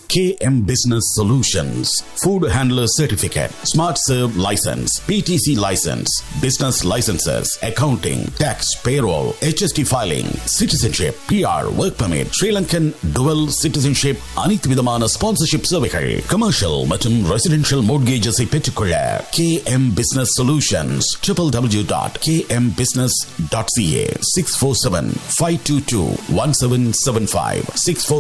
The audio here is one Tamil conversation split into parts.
KM Business Solutions, Food Handler Certificate, Smart Serve License, PTC License, Business Licenses, Accounting, Tax, Payroll, HST Filing, Citizenship, PR, Work Permit, Sri Lankan Dual Citizenship, அனைத்து விதமான ஸ்பான்சர்ஷிப் சேவைகள் கமர்ஷியல் மற்றும் ரெசிடென்ஷியல் மோட்கேஜஸை பெற்றுக்கொள்ள KM Business Solutions, www.kmbusiness.ca 647-522-1775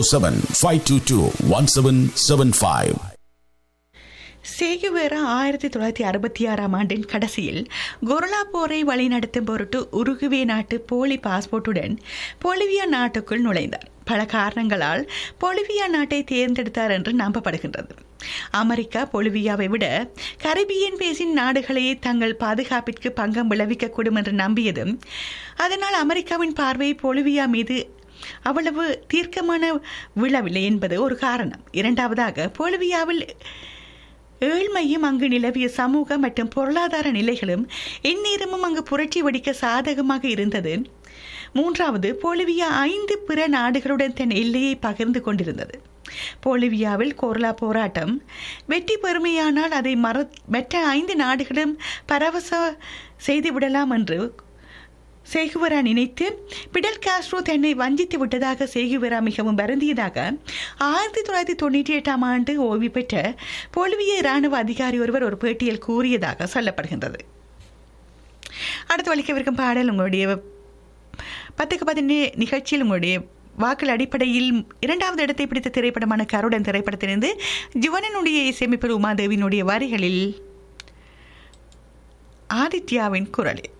647-522-1775 Che Guevara ஆயிரத்தி தொள்ளாயிரத்தி அறுபத்தி ஆறாம் ஆண்டின் கடைசியில் கொரோனா போரை வழிநடத்தும் பொருட்டு உருகுவே நாட்டு போலி பாஸ்போர்ட்டுடன் பொலிவியா நாட்டுக்குள் நுழைந்தார் பல காரணங்களால் பொலிவியா நாட்டை தேர்ந்தெடுத்தார் என்று நம்பப்படுகின்றது அமெரிக்கா பொலிவியாவை விட கரிபியன் பேசின் நாடுகளையே தங்கள் பாதுகாப்பிற்கு பங்கம் விளைவிக்கக்கூடும் என்று நம்பியதும் அதனால் அமெரிக்காவின் பார்வை பொலிவியா மீது அவ்வளவு தீர்க்கமான விழவில்லை என்பது ஒரு காரணம் இரண்டாவதாக பொலிவியாவில் ஏழ்மையும் அங்கு நிலவிய சமூக மற்றும் பொருளாதார நிலைகளும் எந்நேரமும் அங்கு புரட்சி வெடிக்க சாதகமாக இருந்தது மூன்றாவது பொலிவியா ஐந்து பிற நாடுகளுடன் தன் எல்லையை பகிர்ந்து கொண்டிருந்தது பொலிவியாவில் கோர்லா போராட்டம் வெற்றி பெருமையானால் அதை மற மற்ற ஐந்து நாடுகளும் பரவச செய்துவிடலாம் என்று சேகுவரா நினைத்து பிடல் காஸ்ட்ரோ தன்னை வஞ்சித்து விட்டதாக சேகுவரா மிகவும் வருந்தியதாக ஆயிரத்தி தொள்ளாயிரத்தி தொண்ணூற்றி எட்டாம் ஆண்டு ஓய்வு பெற்ற பொலிவிய இராணுவ அதிகாரி ஒருவர் ஒரு பேட்டியில் கூறியதாக சொல்லப்படுகின்றது அடுத்து வலிக்கவிருக்கும் பாடல் உங்களுடைய பத்துக்கு பதினே நிகழ்ச்சியில் உங்களுடைய வாக்கள் அடிப்படையில் இரண்டாவது இடத்தை பிடித்த திரைப்படமான கருடன் திரைப்படத்திலிருந்து ஜுவனனுடைய இசையமைப்பு உமாதேவியினுடைய வரிகளில் ஆதித்யாவின் குரலில்